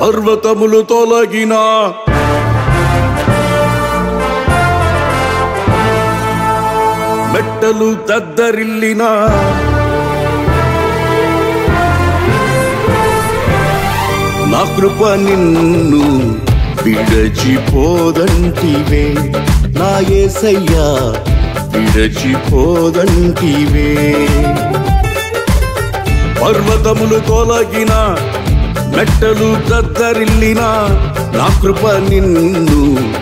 పర్వతములు తొలగిన మెట్టలు దద్దరిల్లిన నా కృప నిన్ను విడచిపోదంటివే నా ఏసయ్యా విడచిపోదంటివే పర్వతములు తొలగిన మెట్టలు దద్దరిల్లిన నా కృప నిన్ను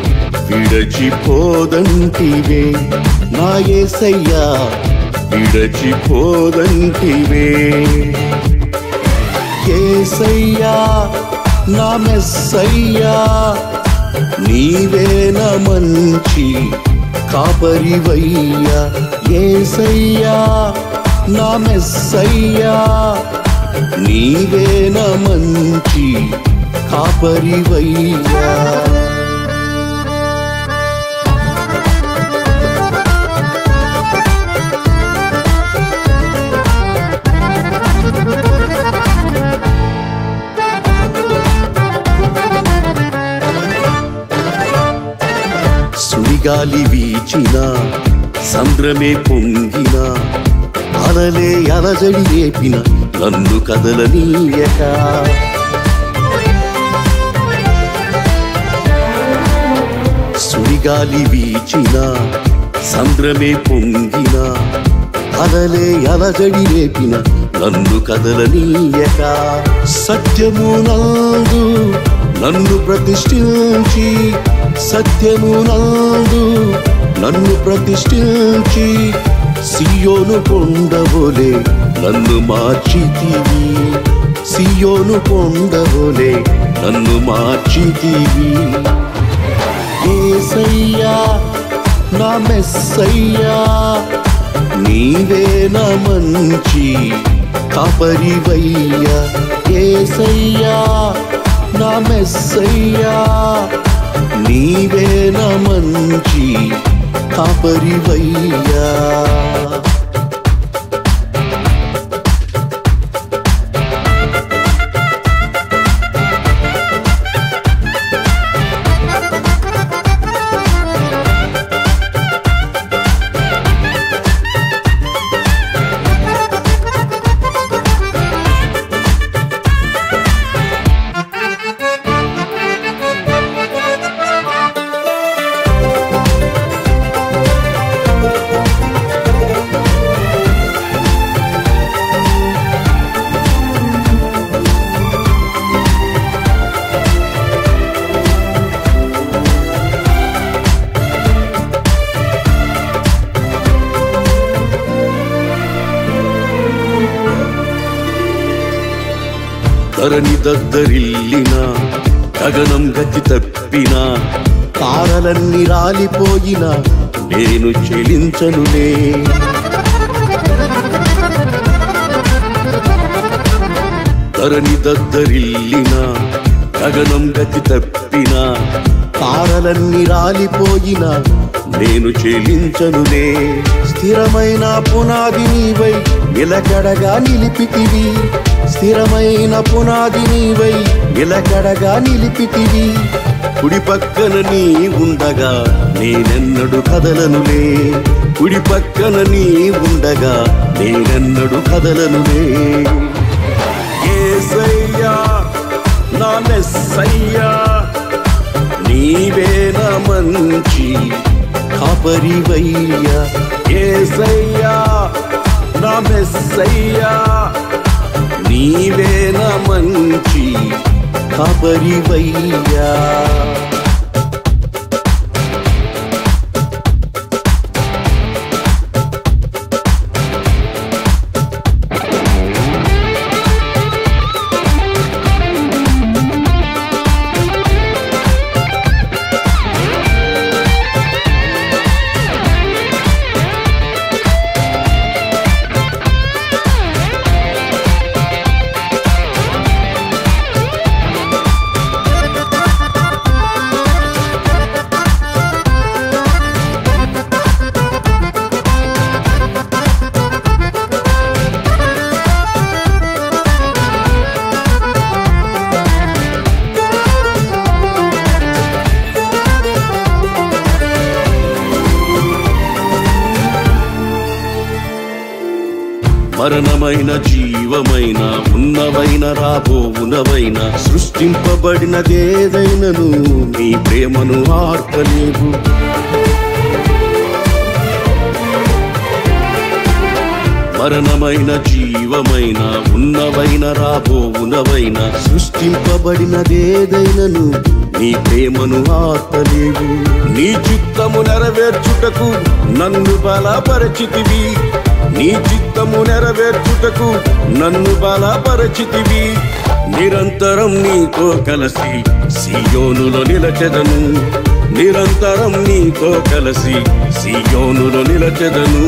విడచిపోదంటివే నా ఏసయ్యా విడచిపోదంటివే ఏసయ్యా నా మెస్సయ్యా నీవే నా మంచి కాపరివయ్యా ఏసయ్యా నా మెస్సయ్యా నీవే నా మంచి కాపరివయ్యా సుడిగాలి వీచిన సంద్రమే పొంగిన అలలే అలజడి రేపిన నన్ను కదలనీయక సుడిగాలి వీచిన సంద్రమే పొంగిన అలలే అలజడి రేపిన నన్ను కదలనీయక సత్యము నందు నన్ను ప్రతిష్ఠించి సత్యము నందు నన్ను ప్రతిష్ఠించి సియోను కొండవోలే నన్ను మార్చితివి సియోను కొండవోలే నన్ను మార్చితివి ఏసయ్యా నా మెస్సయ్యా నీవే నా మంచి కాపరివయ్యా ఏసయ్యా నా మెస్సయ్యా నీవే నా మంచి కాపరివయ్యా ధరణి దద్దరిల్లిన గగనం గతి తప్పిన తారలన్నీ రాలిపోయిన నేను చెలించనులే ధరణి దద్దరిల్లిన గగనం గతి తప్పిన తారలన్నీ రాలిపోయిన నేను చెలించనులే స్థిరమైన పునాది నీవై నిలకడగా నిలిపితివి స్థిరమైన పునాది నీవై నిలకడగా నిలిపితివి కుడి పక్కన నీ ఉండగా నేనెన్నడు కదలనులే కుడి పక్కన నీ ఉండగా నేనెన్నడు కదలనులే ఏసయ్యా నా మెస్సయ్యా నీవే నా మంచి కాపరివయ్యా ఏసయ్యా నా మెస్సయ్యా నీవే నా మంచి కాపరివయ్యా మరణమైన జీవమైన ఉన్నవైన రాబోవునవైన సృష్టింపబడినదేదైనను నీ ప్రేమను ఆర్పలేవు మరణమైన జీవమైన ఉన్నవైన రాబోవునవైన సృష్టింపబడినదేదైనను నీ ప్రేమను ఆర్పలేవు నీ చిత్తము నెరవేర్చుటకు నన్ను బలపరచితివి నీ చిత్తము నెరవేర్చుటకు నన్ను బలపరచితివి నిరంతరం నీతో కలిసి సియోనులో నిలచెదను నిరంతరం నీతో కలిసి సియోనులో నిలచెదను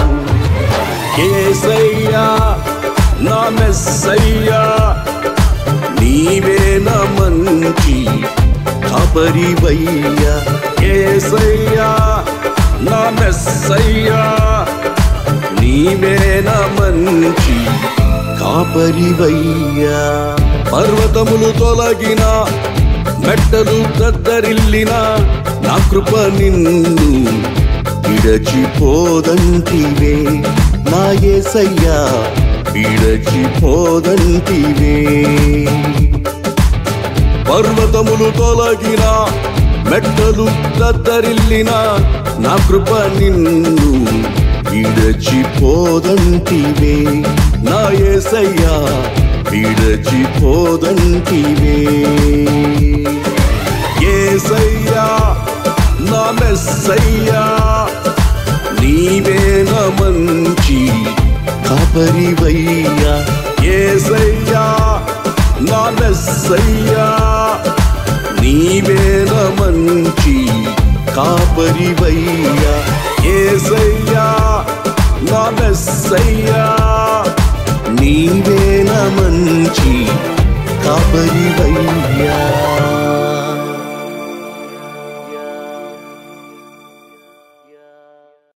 ఏసయ్యా నా మెస్సయ్యా నీవే నా మంచి కాపరివయ్యా ఏసయ్యా నా మెస్సయ్యా నీవే నా మంచి కాపరివయ్యా పర్వతములు తొలగిన మెట్టలు దద్దరిల్లిన నా కృప నిన్ను విడచిపోదంటివే నా ఏసయ్యా విడచిపోదంటివే పర్వతములు తొలగిన మెట్టలు దద్దరిల్లిన నా కృప నిన్ను విడచిపోదంటివే నా ఏసయ్యా విడచిపోదంటివే ఏసయ్యా నా మెస్సయ్యా నీవే నా మంచి కాపరివయ్యా ఏసయ్యా నా మెస్సయ్యా నీవే నా మంచి కాపరివయ్యా ఏసయ్యా నా మెస్సయ్యా నీవే నా మంచి కాపరివయ్యా